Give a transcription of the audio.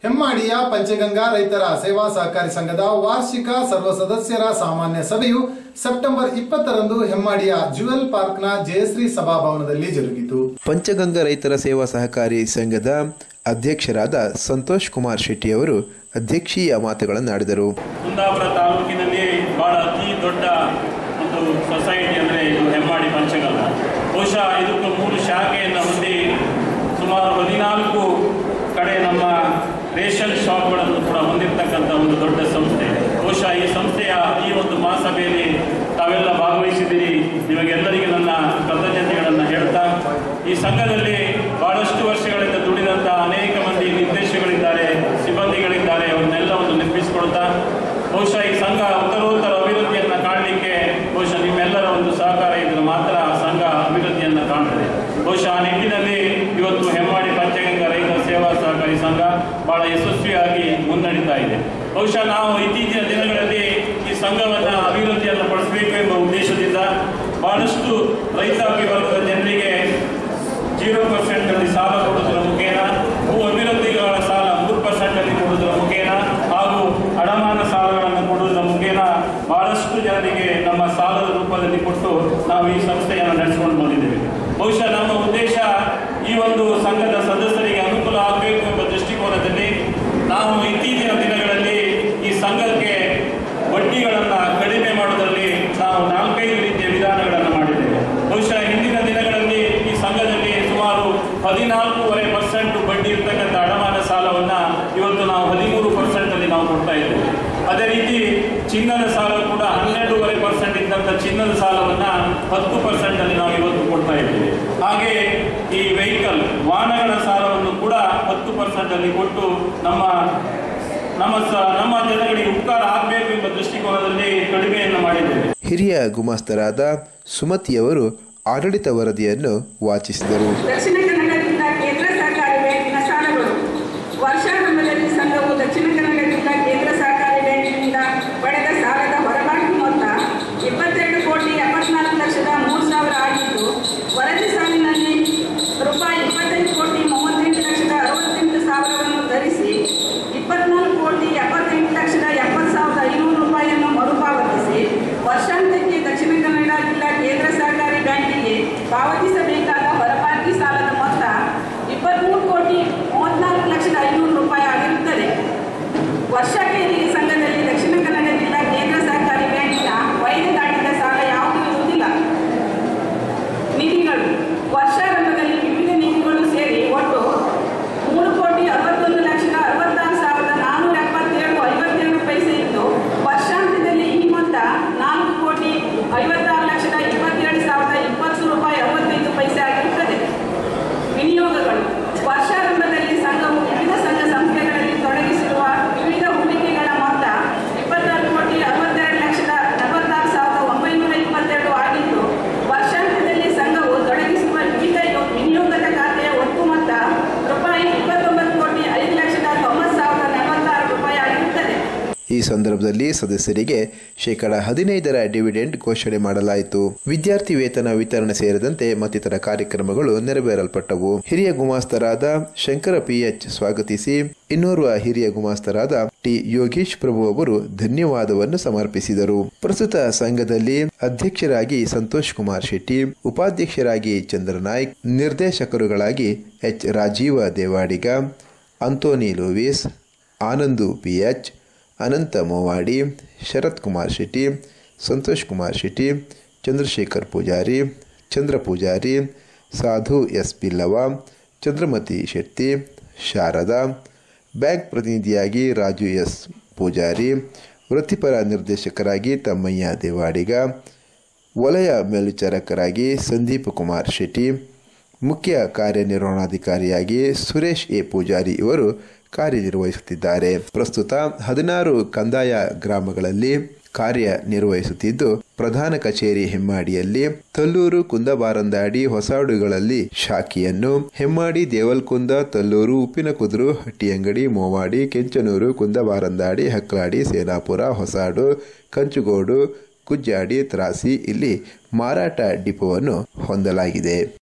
ಹೆಮ್ಮಾಡಿಯ ಪಂಚಗಂಗಾ ರೈತರ ಸೇವಾ ಸಹಕಾರಿ ಸಂಘದ ವಾರ್ಷಿಕ ಸರ್ವ ಸದಸ್ಯರ ಸಾಮಾನ್ಯ ಸಭೆಯು ಸೆಪ್ಟೆಂಬರ್ ಇಪ್ಪತ್ತರಂದು ಹೆಮ್ಮಾಡಿಯ ಜುವೆಲ್ ಪಾರ್ಕ್ನ ಜಯಶ್ರೀ ಸಭಾಭವನದಲ್ಲಿ ಜರುಗಿತು ಪಂಚಗಂಗಾ ರೈತರ ಸೇವಾ ಸಹಕಾರಿ ಸಂಘದ ಅಧ್ಯಕ್ಷರಾದ ಸಂತೋಷ್ ಕುಮಾರ್ ಶೆಟ್ಟಿ ಅವರು ಅಧ್ಯಕ್ಷೀಯ ಮಾತುಗಳನ್ನಾಡಿದರು ಕುಂದಾಪುರ ತಾಲೂಕಿನಲ್ಲಿ ಬಹಳ ಅತಿ ದೊಡ್ಡ ಒಂದು ಸೊಸೈಟಿ ಅಂದರೆ ಇದು ಹೆಮ್ಮಾಡಿ ಪಂಚಗಂಗ ಬಹುಶಃ ಇದಕ್ಕೆ ಮೂರು ಶಾಖೆಯನ್ನು ಹೊಂದಿ ಸುಮಾರು ಹದಿನಾಲ್ಕು ಕಡೆ ನಮ್ಮ ರೇಷನ್ ಶಾಪ್ಗಳನ್ನು ಕೂಡ ಹೊಂದಿರತಕ್ಕಂಥ ಒಂದು ದೊಡ್ಡ ಸಂಸ್ಥೆ ಬಹುಶಃ ಈ ಸಂಸ್ಥೆಯ ಈ ಒಂದು ಮಹಾಸಭೆಯಲ್ಲಿ ತಾವೆಲ್ಲ ಭಾಗವಹಿಸಿದ್ದೀರಿ ನಿಮಗೆಲ್ಲರಿಗೆ ನನ್ನ ಕೃತಜ್ಞತೆಗಳನ್ನು ಹೇಳ್ತಾ ಈ ಸಂಘದಲ್ಲಿ ಬಹಳಷ್ಟು ವರ್ಷಗಳಿಂದ ದುಡಿದಂಥ ಅನೇಕ ಮಂದಿ ನಿರ್ದೇಶಕಗಳಿದ್ದಾರೆ ಸಿಬ್ಬಂದಿಗಳಿದ್ದಾರೆ ಅವನ್ನೆಲ್ಲ ಒಂದು ನೆನಪಿಸಿಕೊಳ್ತಾ ಬಹುಶಃ ಈ ಸಂಘ ಉತ್ತರೋತ್ತರ ಅಭಿವೃದ್ಧಿಯನ್ನು ಕಾಣಲಿಕ್ಕೆ ಬಹುಶಃ ನಿಮ್ಮೆಲ್ಲರ ಒಂದು ಸಹಕಾರ ಇದ್ರೆ ಮಾತ್ರ ಸಂಘ ಅಭಿವೃದ್ಧಿಯನ್ನು ಕಾಣ್ತದೆ ಬಹುಶಃ ಆ ನಿಟ್ಟಿನಲ್ಲಿ ಇವತ್ತು ಹೆಮ್ಮಾಡಿ ಪಂಚಗಂಗಾ ರೈತ ಸೇವಾ ಸಹಕಾರಿ ಸಂಘ ಬಹಳ ಯಶಸ್ವಿಯಾಗಿ ಮುನ್ನಡೀತಾ ಇದೆ ಬಹುಶಃ ನಾವು ಇತ್ತೀಚಿನ ದಿನಗಳಲ್ಲಿ ಈ ಸಂಘವನ್ನು ಅಭಿವೃದ್ಧಿಯನ್ನು ಪಡಿಸಬೇಕು ಎಂಬ ಉದ್ದೇಶದಿಂದ ಬಹಳಷ್ಟು ರೈತಾಪಿ ವರ್ಗದ ಜನರಿಗೆ ಜೀರೋ ಪರ್ಸೆಂಟ್ ಅಲ್ಲಿ ಸಾಲ ಕೊಡುವುದರ ಮುಖೇನ ಭೂ ಅಭಿವೃದ್ಧಿಗಳ ಸಾಲ ಮೂರು ಪರ್ಸೆಂಟ್ ಅಲ್ಲಿ ಕೊಡುವುದರ ಮುಖೇನ ಹಾಗೂ ಅಡಮಾನ ಸಾಲಗಳನ್ನು ಕೊಡುವುದರ ಮುಖೇನ ಬಹಳಷ್ಟು ಜನರಿಗೆ ನಮ್ಮ ಸಾಲದ ರೂಪದಲ್ಲಿ ಕೊಟ್ಟು ನಾವು ಈ ಸಂಸ್ಥೆಯನ್ನು ನಡೆಸಿಕೊಂಡು ಬಂದಿದ್ದೇವೆ ಬಹುಶಃ ನಮ್ಮ ಉದ್ದೇಶ ಈ ಒಂದು ಸಂಘದ ಸದಸ್ಯರಿಗೆ ಅನುಕೂಲ ಆಗಬೇಕು ಎಂಬ ದೃಷ್ಟಿಕೋನದಲ್ಲಿ ನಾವು ಇತ್ತೀಚಿನ ದಿನಗಳಲ್ಲಿ ಈ ಸಂಘಕ್ಕೆ ಬಡ್ಡಿಗಳನ್ನು ಕಡಿಮೆ ಮಾಡುವುದರಲ್ಲಿ ನಾವು ನಾಲ್ಕೈದು ರೀತಿಯ ವಿಧಾನಗಳನ್ನು ಮಾಡಿದ್ದೇವೆ ಬಹುಶಃ ಹಿಂದಿನ ದಿನಗಳಲ್ಲಿ ಈ ಸಂಘದಲ್ಲಿ ಸುಮಾರು ಹದಿನಾಲ್ಕೂವರೆ ಪರ್ಸೆಂಟ್ ಬಡ್ಡಿ ಇರ್ತಕ್ಕಂಥ ಅಡಮಾನ ಸಾಲವನ್ನು ಇವತ್ತು ನಾವು ಹದಿಮೂರು ಪರ್ಸೆಂಟ್ ಅಲ್ಲಿ ನಾವು ಕೊಡ್ತಾ ಇದ್ದೇವೆ ಅದೇ ರೀತಿ ಚಿನ್ನದ ಸಾಲ ಕೂಡ ಹನ್ನೆರಡೂವರೆ ಪರ್ಸೆಂಟ್ ಇದ್ದಂಥ ಚಿನ್ನದ ಸಾಲವನ್ನು ಹತ್ತು ಪರ್ಸೆಂಟ್ ಅಲ್ಲಿ ನಾವು ಇವತ್ತು ಕೊಡ್ತಾ ಇದ್ದೇವೆ ಹಾಗೆ ಈ ವೆಹಿಕಲ್ ವಾಹನಗಳ ಸಾಲವನ್ನು ಕೂಡ ಹತ್ತು ಪರ್ಸೆಂಟ್ ಅಲ್ಲಿ ಕೊಟ್ಟು ನಮ್ಮ ನಮ್ಮ ಸ- ನಮ್ಮ ಜನಗಳಿಗೆ ಉಪಕಾರ ಆಗಬೇಕು ಎಂಬ ದೃಷ್ಟಿಕೋನದಲ್ಲಿ ಕಡಿಮೆಯನ್ನು ಮಾಡಿದ್ದೇವೆ ಹಿರಿಯ ಗುಮಾಸ್ತರಾದ ಸುಮತಿಯವರು ಆಡಳಿತ ವರದಿಯನ್ನು ವಾಚಿಸಿದರು ದಕ್ಷಿಣ ಕನ್ನಡ ಜಿಲ್ಲಾ ಕೇಂದ್ರ ಸಹಕಾರಿ ಬ್ಯಾಂಕಿನ ಸಾಲಗಳು ವರ್ಷಾರಂಭದಲ್ಲಿ ಸಂಘವು ದಕ್ಷಿಣ ಕನ್ನಡ ಜಿಲ್ಲಾ ಕೇಂದ್ರ ಸಹಕಾರಿ ಬ್ಯಾಂಕಿನಿಂದ ಪಡೆದ ಸಾಲದ ಹೊರಬಾಕಿ ಮೊತ್ತ ಇಪ್ಪತ್ತೆರಡು ಕೋಟಿ ಎಪ್ಪತ್ನಾಲ್ಕು ಲಕ್ಷದ ಮೂರು ಸಾವಿರ ಆಗಿದ್ದು ವರದಿ ಸಾಲಿನಲ್ಲಿ ರೂಪಾಯಿ ಇಪ್ಪತ್ತೈದು ಕೋಟಿ ಮೂವತ್ತೆಂಟು ಲಕ್ಷದ ಅರವತ್ತೆಂಟು ಸಾವಿರವನ್ನು ಧರಿಸಿ ಇಪ್ಪತ್ನಾಲ್ಕು ಕೋಟಿ ಎಪ್ಪತ್ತೆಂಟು ಲಕ್ಷದ ಎಪ್ಪತ್ತು ಸಾವಿರದ ಐನೂರು ರೂಪಾಯಿಯನ್ನು ಮರುಪಾವತಿಸಿ ವರ್ಷಾಂತ್ಯಕ್ಕೆ ದಕ್ಷಿಣ ಕನ್ನಡ ಜಿಲ್ಲಾ ಕೇಂದ್ರ ಸಹಕಾರಿ ಬ್ಯಾಂಕಿಗೆ ಪಾವತಿಸಬೇಕಾದ ಹೊರಬಾಕಿ ಸಾಲದ ಮೊತ್ತ ಇಪ್ಪತ್ತ್ಮೂರು ಕೋಟಿ ಮೂವತ್ನಾಲ್ಕು ಲಕ್ಷದ ಐನೂರು ರೂಪಾಯಿ ಆಗಿರುತ್ತದೆ ವರ್ಷಾಖೇರಿಗೆ ಸಂಘದಲ್ಲಿ ದಕ್ಷಿಣ ಕನ್ನಡ ಜಿಲ್ಲಾ ಕೇಂದ್ರ ಸಹಕಾರಿ ಬ್ಯಾಂಕಿನ ವೈದ್ಯ ದಾಟಿದ ಸಾಲ ಯಾವುದೂ ಇರುವುದಿಲ್ಲ ನಿಧಿಗಳು ವರ್ಷಾರಂಭದಲ್ಲಿ ವಿವಿಧ ನಿಧಿಗಳು ಸೇರಿ ಒಟ್ಟು ಮೂರು ಕೋಟಿ ಅರವತ್ತೊಂದು ಲಕ್ಷದ ಅರವತ್ತಾರು ಸಾವಿರದ ನಾನ್ನೂರ ಎಪ್ಪತ್ತೇಳು ಐವತ್ತೇಳು ಪೈಸೆ ಇದ್ದು ವರ್ಷಾಂತ್ಯದಲ್ಲಿ ಈ ಮೊತ್ತ ನಾಲ್ಕು ಕೋಟಿ ಐವತ್ತಾರು ಲಕ್ಷದ ಇಪ್ಪತ್ತೇಳು ಸಾವಿರದ ಇಪ್ಪತ್ತು ರೂಪಾಯಿ ಅರವತ್ತೈದು ಪೈಸೆ ಆಗಿರುತ್ತದೆ ವಿನಿಯೋಗಗಳು ವರ್ಷಾರಂಭದಲ್ಲಿ ಸಂಘವು ವಿವಿಧ ಸಂಘ ಸಂಸ್ಥೆಗಳಲ್ಲಿ ತೊಡಗಿಸಿರುವ ವಿವಿಧ ಹೂಡಿಕೆಗಳ ಮೊತ್ತ ಇಪ್ಪತ್ತಾರು ಕೋಟಿ ಅರವತ್ತೆರಡು ಲಕ್ಷದ ನಲವತ್ತಾರು ಸಾವಿರದ ಒಂಬೈನೂರ ಇಪ್ಪತ್ತೆರಡು ಆಗಿದ್ದು ವರ್ಷಾಂತ್ಯದಲ್ಲಿ ಸಂಘವು ತೊಡಗಿಸಿರುವ ವಿವಿಧ ಯೋ- ವಿನಿಯೋಗದ ಖಾತೆಯ ಒಟ್ಟು ಮೊತ್ತ ರೂಪಾಯಿ ಇಪ್ಪತ್ತೊಂಬತ್ತು ಕೋಟಿ ಐದು ಲಕ್ಷದ ತೊಂಬತ್ತು ಸಾವಿರದ ನಲವತ್ತಾರು ರೂಪಾಯಿ ಆಗಿರುತ್ತದೆ ಈ ಸಂದರ್ಭದಲ್ಲಿ ಸದಸ್ಯರಿಗೆ ಶೇಕಡ ಹದಿನೈದರ ಡಿವಿಡೆಂಡ್ ಘೋಷಣೆ ಮಾಡಲಾಯಿತು ವಿದ್ಯಾರ್ಥಿ ವೇತನ ವಿತರಣೆ ಸೇರಿದಂತೆ ಮತ್ತಿತರ ಕಾರ್ಯಕ್ರಮಗಳು ನೆರವೇರಲ್ಪಟ್ಟವು ಹಿರಿಯ ಗುಮಾಸ್ತರಾದ ಶಂಕರ ಪಿಎಚ್ ಸ್ವಾಗತಿಸಿ ಇನ್ನೋರ್ವ ಹಿರಿಯ ಗುಮಾಸ್ತರಾದ ಟಿ ಯೋಗೀಶ್ ಪ್ರಭು ಅವರು ಧನ್ಯವಾದವನ್ನು ಸಮರ್ಪಿಸಿದರು ಪ್ರಸ್ತುತ ಸಂಘದಲ್ಲಿ ಅಧ್ಯಕ್ಷರಾಗಿ ಸಂತೋಷ್ ಕುಮಾರ್ ಶೆಟ್ಟಿ ಉಪಾಧ್ಯಕ್ಷರಾಗಿ ಚಂದ್ರನಾಯ್ಕ್ ನಿರ್ದೇಶಕರುಗಳಾಗಿ H Rajiva Devadiga Anthony Lewis Anand PH Anantha Movadi Sharath Kumar Shetty Santosh Kumar Shetty Chandrashekhar Poojari Chandra Poojari Sadhu S Billava Chandramati Shetty Sharada bank ಪ್ರತಿನಿಧಿಯಾಗಿ ರಾಜು ಎಸ್ ಪೂಜಾರಿ ವೃತ್ತಿಪರ ನಿರ್ದೇಶಕರಾಗಿ ತಮ್ಮಯ್ಯ ದೇವಾಡಿಗ ವಲಯ ಮೇಲ್ವಿಚಾರಕರಾಗಿ ಸಂದೀಪ್ ಕುಮಾರ್ ಶೆಟ್ಟಿ ಮುಖ್ಯ ಕಾರ್ಯನಿರ್ವಹಣಾಧಿಕಾರಿಯಾಗಿ ಸುರೇಶ್ ಎ ಪೂಜಾರಿ ಇವರು ಕಾರ್ಯನಿರ್ವಹಿಸುತ್ತಿದ್ದಾರೆ ಪ್ರಸ್ತುತ ಹದಿನಾರು ಕಂದಾಯ ಗ್ರಾಮಗಳಲ್ಲಿ ಕಾರ್ಯನಿರ್ವಹಿಸುತ್ತಿದ್ದು ಪ್ರಧಾನ ಕಚೇರಿ ಹೆಮ್ಮಾಡಿಯಲ್ಲಿ ತಲ್ಲೂರು ಕುಂದಬಾರಂದಾಡಿ ಹೊಸಾಡುಗಳಲ್ಲಿ ಶಾಖೆಯನ್ನು ಹೆಮ್ಮಾಡಿ ದೇವಲ್ಕುಂದ ತಲ್ಲೂರು ಉಪ್ಪಿನಕುದುರು ಹಟ್ಟಿಯಂಗಡಿ ಮೋವಾಡಿ ಕೆಂಚನೂರು ಕುಂದಬಾರಂದಾಡಿ ಹಕ್ಲಾಡಿ ಸೇನಾಪುರ ಹೊಸಾಡು ಕಂಚುಗೋಡು ಕುಜ್ಜಾಡಿ ತ್ರಾಸಿ ಇಲ್ಲಿ ಮಾರಾಟ ಡಿಪೋವನ್ನು ಹೊಂದಲಾಗಿದೆ